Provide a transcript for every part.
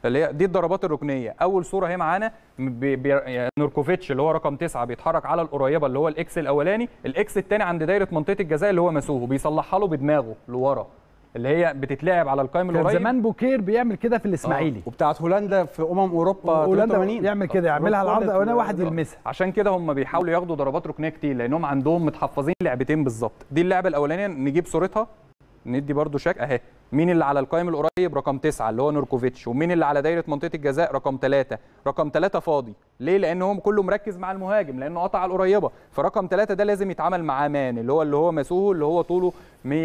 اللي هي دي الضربات الركنيه اول صوره هي معانا بي بي يعني نوركوفيتش اللي هو رقم تسعة بيتحرك على القريبه اللي هو الاكس الاولاني الاكس الثاني عند دايره منطقه الجزاء اللي هو مسوه بيصلحها له بدماغه لورا اللي هي بتتلعب على القائم كان القريب زمان بوكير بيعمل كده في الاسماعيلي وبتاعت هولندا في امم اوروبا هولندا 83 يعمل كده يعملها العرض ركلة الاولاني واحد ال- يلمسها عشان كده هم بيحاولوا ياخدوا ضربات ركنيه كتير لانهم عندهم متحفظين لعبتين بالظبط دي اللعبه الاولانيه نجيب صورتها ندي برضو شك اهي مين اللي على القائم القريب رقم تسعة اللي هو نوركوفيتش ومين اللي على دايره منطقه الجزاء رقم ثلاثة رقم ثلاثة فاضي ليه لان هو كله مركز مع المهاجم لانه قطع على القريبه فرقم ثلاثة ده لازم يتعامل معاه مان اللي هو اللي هو مسوه اللي هو طوله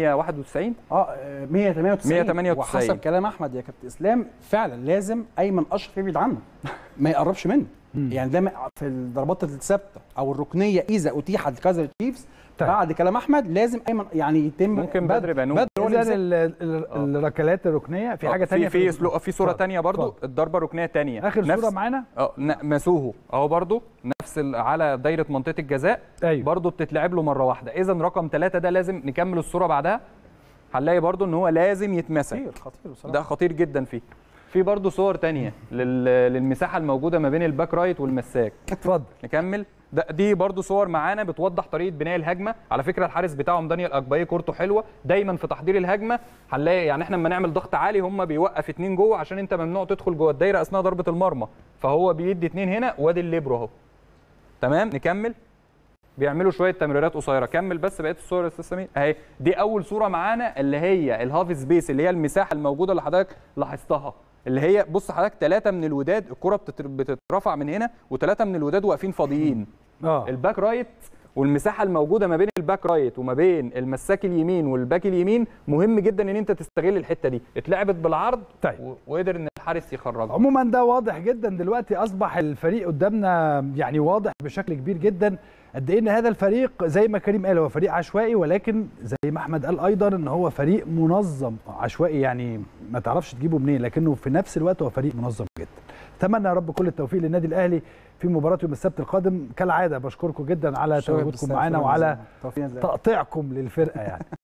191 اه آه، 198 198. وحسب كلام احمد يا كابتن اسلام فعلا لازم ايمن اشرف يبعد عنه ما يقربش منه يعني ده في الضربات الثابته او الركنيه اذا اتيحت لكايزر تشيفز طيب. بعد كلام احمد لازم ايمن يعني يتم ممكن بدر بنون. بدر هو اللي اذا يمسك. ال- ال- الركلات الركنيه في حاجه في ثانيه في سلو- في صوره ثانيه برضو اتفضل. الضربه الركنيه الثانيه اخر صوره معانا اه ن- مسوهو اهو برضو نفس ال- على دايره منطقه الجزاء أيوة. برضو بتتلعب له مره واحده اذا رقم ثلاثة ده لازم نكمل الصوره بعدها هنلاقي برضو ان هو لازم يتمسك خطير خطير بصراحه ده خطير جدا فيه في برضو صور تانية لل... للمساحه الموجوده ما بين الباك رايت والمساك اتفضل نكمل ده دي برضو صور معانا بتوضح طريقه بناء الهجمه على فكره الحارس بتاعهم دانيال اجباي كورته حلوه دايما في تحضير الهجمه هنلاقي يعني احنا لما نعمل ضغط عالي هم بيوقف اتنين جوه عشان انت ممنوع تدخل جوه الدايره اثناء ضربه المرمى فهو بيدي اتنين هنا وادي الليبرو اهو تمام نكمل بيعملوا شويه تمريرات قصيره كمل بس بقيه الصور يا استاذ سمير اهي دي اول صوره معانا اللي هي الهاف سبيس اللي هي المساحه الموجوده اللي حضرتك لاحظتها اللي هي بص حضرتك ثلاثه من الوداد الكره بتتر- بتترفع من هنا وثلاثه من الوداد واقفين فاضيين اه الباك رايت والمساحه الموجوده ما بين الباك رايت وما بين المساك اليمين والباك اليمين مهم جدا ان انت تستغل الحته دي اتلعبت بالعرض طيب. و- وقدر ان الحارس يخرجها عموما ده واضح جدا دلوقتي اصبح الفريق قدامنا يعني واضح بشكل كبير جدا قد ايه ان هذا الفريق زي ما كريم قال هو فريق عشوائي ولكن زي ما احمد قال ايضا ان هو فريق منظم عشوائي يعني ما تعرفش تجيبه منين لكنه في نفس الوقت هو فريق منظم جدا اتمنى يا رب كل التوفيق للنادي الاهلي في مباراه يوم السبت القادم كالعاده بشكركم جدا على شكراً تواجدكم بالسلامة. معانا شكراً وعلى جزيلاً. توفيق. تقطيعكم للفرقه يعني